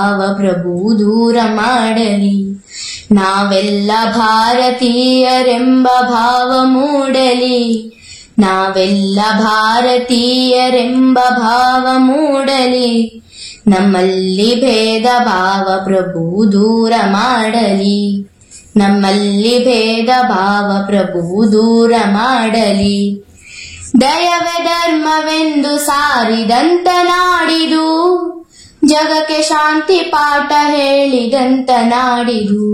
ಭಾವ ಪ್ರಭು ದೂರ ಮಾಡಲಿ ನಾವೆಲ್ಲ ಭಾರತೀಯರೆಂಬ ಭಾವ ಮೂಡಲಿ ನಾವೆಲ್ಲ ಭಾರತೀಯರೆಂಬ ಭಾವ ಮೂಡಲಿ ನಮ್ಮಲ್ಲಿ ಭೇದ ಭಾವ ಪ್ರಭು ದೂರ ಮಾಡಲಿ ನಮ್ಮಲ್ಲಿ ಭೇದ ಭಾವ ಪ್ರಭು ದೂರ ಮಾಡಲಿ ದಯವೇ ಧರ್ಮವೆಂದು ಸಾರಿದಂತ ನಾಡಿದು ಜಗಕ್ಕೆ ಶಾಂತಿ ಪಾಠ ಹೇಳಿದಂತ ನಾಡಿದು